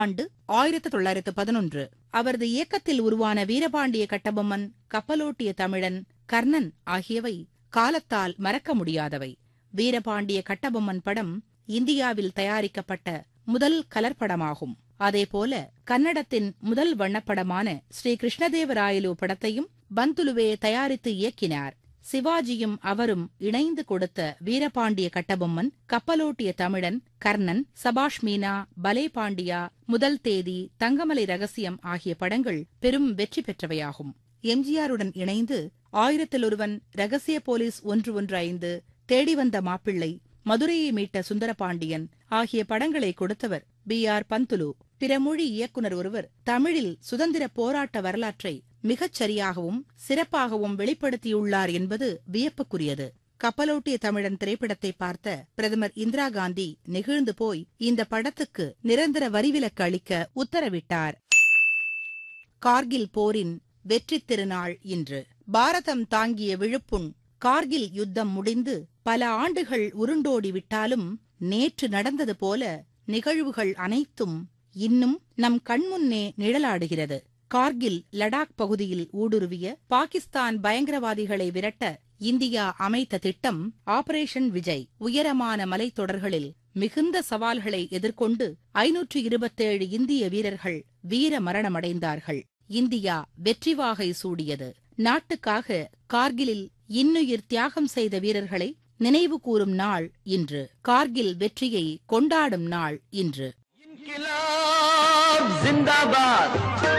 ஆண்டு ஆயிரத்து தொள்ளாயிரத்து பதினொன்று அவரது இயக்கத்தில் உருவான வீரபாண்டிய கட்டபொம்மன் கப்பலோட்டிய தமிழன் கர்ணன் ஆகியவை காலத்தால் மறக்க முடியாதவை வீரபாண்டிய கட்டபொம்மன் படம் இந்தியாவில் தயாரிக்கப்பட்ட முதல் கலர் படமாகும் அதேபோல கன்னடத்தின் முதல் வண்ணப்படமான ஸ்ரீ கிருஷ்ணதேவராயலு படத்தையும் பந்துலுவே தயாரித்து இயக்கினார் சிவாஜியும் அவரும் இணைந்து கொடுத்த வீரபாண்டிய கட்டபொம்மன் கப்பலோட்டிய தமிழன் கர்ணன் சபாஷ் மீனா பலே பாண்டியா முதல் தேதி தங்கமலை ரகசியம் ஆகிய படங்கள் பெரும் வெற்றி பெற்றவையாகும் எம்ஜிஆருடன் இணைந்து ஆயிரத்தில் ஒருவன் ரகசிய போலீஸ் ஒன்று ஒன்று ஐந்து தேடி வந்த மாப்பிள்ளை மதுரையை மீட்ட சுந்தரபாண்டியன் ஆகிய படங்களை கொடுத்தவர் பி ஆர் பந்துலு பிற மொழி இயக்குனர் ஒருவர் தமிழில் சுதந்திர போராட்ட வரலாற்றை மிகச் சரியாகவும் சிறப்பாகவும் வெளிப்படுத்தியுள்ளார் என்பது வியப்புக்குரியது கப்பலோட்டிய தமிழன் திரைப்படத்தை பார்த்த பிரதமர் இந்திரா காந்தி நெகிழ்ந்து போய் இந்த படத்துக்கு நிரந்தர வரிவிலக்கு அளிக்க உத்தரவிட்டார் கார்கில் போரின் வெற்றித் திருநாள் இன்று பாரதம் தாங்கிய விழுப்புண் கார்கில் யுத்தம் முடிந்து பல ஆண்டுகள் உருண்டோடி விட்டாலும் நேற்று நடந்தது போல நிகழ்வுகள் அனைத்தும் இன்னும் நம் கண்முன்னே நிழலாடுகிறது கார்கில் லடாக் பகுதியில் ஊடுருவிய பாகிஸ்தான் பயங்கரவாதிகளை விரட்ட இந்தியா அமைத்த திட்டம் ஆபரேஷன் விஜய் உயரமான மலைத்தொடர்களில் மிகுந்த சவால்களை எதிர்கொண்டு ஐநூற்று இருபத்தேழு இந்திய வீரர்கள் வீர மரணமடைந்தார்கள் இந்தியா வெற்றி வாகை சூடியது நாட்டுக்காக கார்கிலில் இன்னுயிர் தியாகம் செய்த வீரர்களை நினைவு கூறும் நாள் இன்று கார்கில் வெற்றியை கொண்டாடும் நாள் இன்று इनकलाब जिंदाबाद